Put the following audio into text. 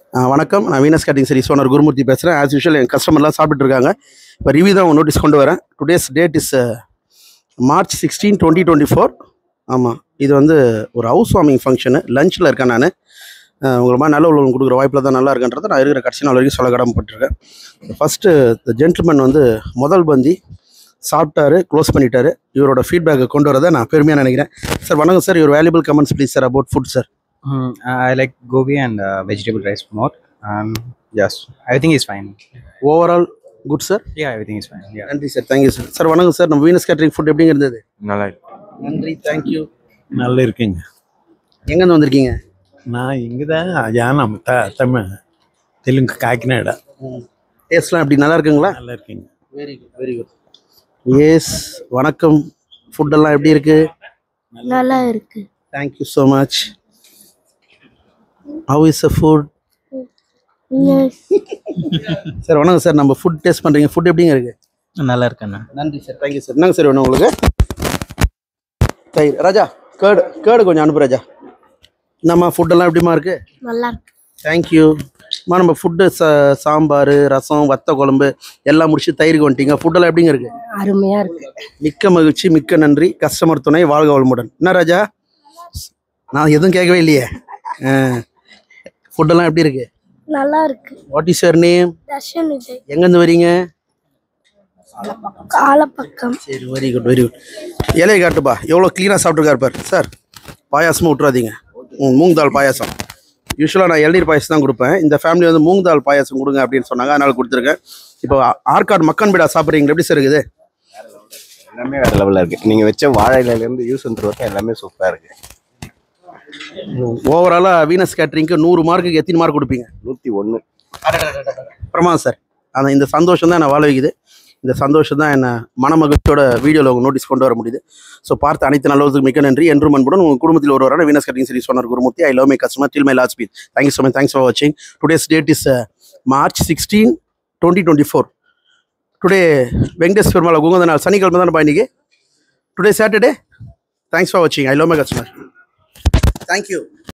அஹ் வணக்கம் நான் Venus catering சரி ஓனர் குருமூர்த்தி பேசுகிறேன் ஆஸ் யூஷுவல் என் கஸ்டமர்லாம் சாப்பிட்டு இருக்காங்க இப்போ ரிவ்யூ தான் உங்கள் நோட்டீஸ் கொண்டு வரேன் today's date is March sixteen twenty twenty four ஆமாம் இது வந்து ஒரு ஹவுஸ் வார்மிங் ஃபங்க்ஷனு லஞ்சில் இருக்கேன் நான் உங்களுக்கு மாதிரி நல்ல உள்ளவங்க கொடுக்குற வாய்ப்பில் தான் நல்லா இருக்குன்றதை நான் இருக்கிற கடைசி நாள் வரைக்கும் சொல்ல கடமைப்பட்டிருக்கேன் ஃபஸ்ட்டு இந்த ஜென்டில்மேன் வந்து முதல் பந்தி சாப்பிட்டாரு க்ளோஸ் பண்ணிட்டாரு இவரோட ஃபீட்பேக்கை கொண்டு வரதை நான் பெருமையாக நினைக்கிறேன் சார் வணக்கம் sir your valuable comments please sir about food sir Mm, I like gobi and uh, vegetable rice more. Um, yes, everything is fine. Overall good sir Yeah, everything is fine. Yeah. நன்றி sir thank you sir sir வணக்கம் sir நம்ம Venus catering food எப்படிங்க இருந்தது நல்லா நன்றி thank you நல்லா இருக்குங்க எங்கேருந்து வந்திருக்கீங்க நான் இங்கே தான் யான் நம்ம த தமிழ் தெலுங்கு காக்கிநாடா டேஸ்ட்லாம் எப்படி நல்லா இருக்குங்களா நல்லா இருக்குங்க very good very good yes வணக்கம் ஃபுட்டெல்லாம் எப்படி இருக்கு நல்லா இருக்கு thank you so much how is a food sir வணக்கம் சார் நம்ம ஃபுட் டேஸ்ட் பண்ணுறீங்க ஃபுட் எப்படிங்க இருக்கு நல்லா இருக்கண்ணா நன்றி சார் தேங்க்யூ சார் என்னங்க சார் வேணும் உங்களுக்கு தயிர் ராஜா கேர்டு கேர்டு கொஞ்சம் அனுப்பு ராஜா நம்ம ஃபுட்டெல்லாம் எப்படிமா இருக்கு நல்லா இருக்கு தேங்க்யூ அம்மா நம்ம ஃபுட்டு ச சாம்பார் ரசம் வத்த குழம்பு எல்லாம் முடிச்சு தயிருக்கு வந்துட்டீங்க ஃபுட்டெல்லாம் எப்படிங்க இருக்கு அருமையா இருக்கு மிக்க மகிழ்ச்சி மிக்க நன்றி கஸ்டமர் துணை வாழ்க வளமுடன் என்ன ராஜா நான் எதுவும் கேட்கவே இல்லையே ஃபுட்டெல்லாம் எப்படி இருக்கு நல்லா இருக்கு what is your name Darshan Vijay எங்கேருந்து வரீங்க காலப்பக்கம் சரி வெரி குட் வெரி குட் இலையை காட்டுப்பா எவ்வளோ க்ளீனாக சாப்பிட்ருக்காரு பார் சார் பாயாசமும் விட்றாதீங்க ம் மூங் தால் பாயாசம் யூஸ்வலாக நான் இளநீர் பாயாசம் தான் கொடுப்பேன் இந்த ஃபேமிலி வந்து மூங் தால் பாயாசம் கொடுங்க அப்படின்னு சொன்னாங்க அதனால கொடுத்துருக்கேன் இப்போ ஆர்காட் மக்கன் பீடா சாப்பிட்றீங்க எப்படி சார் இருக்குது எல்லாமே வேற லெவலில் இருக்கு நீங்க வச்ச வாழை இலையில இருந்து யூஸ் வரைக்கும் எல்லாமே சூப்பரா இருக்கு ஓவராலாக வீனஸ் கேட்ரிங்க்கு நூறு மார்க்குக்கு எத்தனை மார்க் கொடுப்பீங்க நூத்தி ஒண்ணு பிரமா சார் அந்த இந்த சந்தோஷம் தான் என்னை வாழ வைக்குது இந்த சந்தோஷம் தான் என்னை மனமகிழ்ச்சியோட வீடியோவில் உங்கள் நோட்டீஸ் கொண்டு வர முடியுது ஸோ பார்த்த அனைத்து நல்லவர்களுக்கு மிக்க நன்றி என்றும் அன்புடன் உங்கள் குடும்பத்தில் ஒருவரான வீனஸ் கட்டிங் சரி சொன்னார் Gurumoorthy I love my customer till my last speed thank you so much thanks for வாட்சிங் today's date is March sixteen twenty twenty four today Venkatesh Perumal உங்க நாள் சனிக்கிழமை தானே இன்னைக்கு டுடே சாட்டர்டே தேங்க்ஸ் ஃபார் வாட்சிங் I love my customer thank you